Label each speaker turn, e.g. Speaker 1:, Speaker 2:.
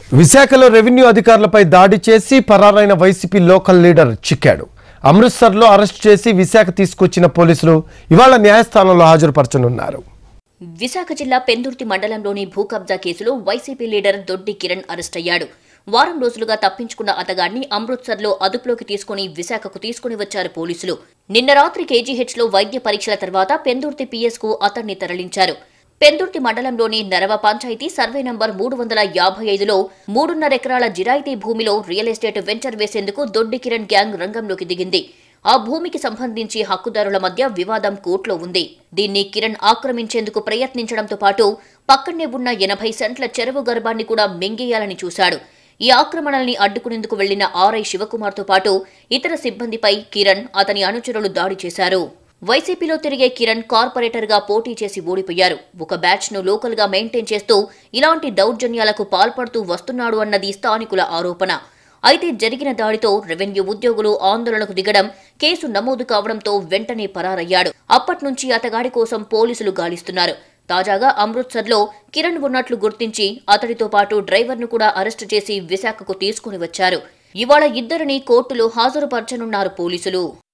Speaker 1: విశాఖలో రెవెన్యూ అధికారులపై దాడి చేసి పరారైన వైసీపీ లోకల్ లీడర్ చిక్కాడు అమృత్సర్లో అరెస్ట్ చేసి విశాఖ తీసుకొచ్చిన పోలీసులు ఇవాళ న్యాయస్థానంలో హాజరుపరచనున్నారు
Speaker 2: విశాఖ జిల్లా పెందుర్తి మండలంలోని భూ కబ్జా కేసులో వైసీపీ లీడర్ దొడ్డి కిరణ్ అరెస్ట్ అయ్యాడు వారం రోజులుగా తప్పించుకున్న అతగాడిని అమృత్సర్లో అదుపులోకి తీసుకుని విశాఖకు తీసుకుని వచ్చారు పోలీసులు నిన్న రాత్రి కేజీహెచ్లో వైద్య పరీక్షల తర్వాత పెందుర్తి పిఎస్కు అతన్ని తరలించారు పెందుర్తి మండలంలోని నరవ పంచాయతీ సర్వే నంబర్ మూడు వందల యాభై ఐదులో మూడున్నర ఎకరాల జిరాయితీ భూమిలో రియల్ ఎస్టేట్ వెంచర్ వేసేందుకు దొడ్డి కిరణ్ గ్యాంగ్ రంగంలోకి దిగింది ఆ భూమికి సంబంధించి హక్కుదారుల మధ్య వివాదం కోర్టులో ఉంది దీన్ని కిరణ్ ఆక్రమించేందుకు ప్రయత్నించడంతో పాటు పక్కనే ఉన్న ఎనభై సెంట్ల చెరువు గర్భాన్ని కూడా మింగేయాలని చూశాడు ఈ ఆక్రమణల్ని అడ్డుకునేందుకు వెళ్లిన ఆర్ఐ శివకుమార్తో పాటు ఇతర సిబ్బందిపై కిరణ్ అతని అనుచరులు దాడి చేశారు వైసీపీలో తిరిగే కిరణ్ కార్పొరేటర్ గా పోటీ చేసి ఓడిపోయారు ఒక బ్యాచ్ ను లోకల్ గా మెయింటైన్ చేస్తూ ఇలాంటి దౌర్జన్యాలకు పాల్పడుతూ వస్తున్నాడు అన్నది స్థానికుల ఆరోపణ అయితే జరిగిన దాడితో రెవెన్యూ ఉద్యోగులు ఆందోళనకు దిగడం కేసు నమోదు కావడంతో వెంటనే పరారయ్యాడు అప్పట్నుంచి అతగాడి కోసం పోలీసులు గాలిస్తున్నారు తాజాగా అమృత్సర్లో కిరణ్ ఉన్నట్లు గుర్తించి అతడితో పాటు డ్రైవర్ను కూడా అరెస్టు చేసి విశాఖకు తీసుకుని వచ్చారు ఇవాళ ఇద్దరిని కోర్టులో హాజరుపరచనున్నారు పోలీసులు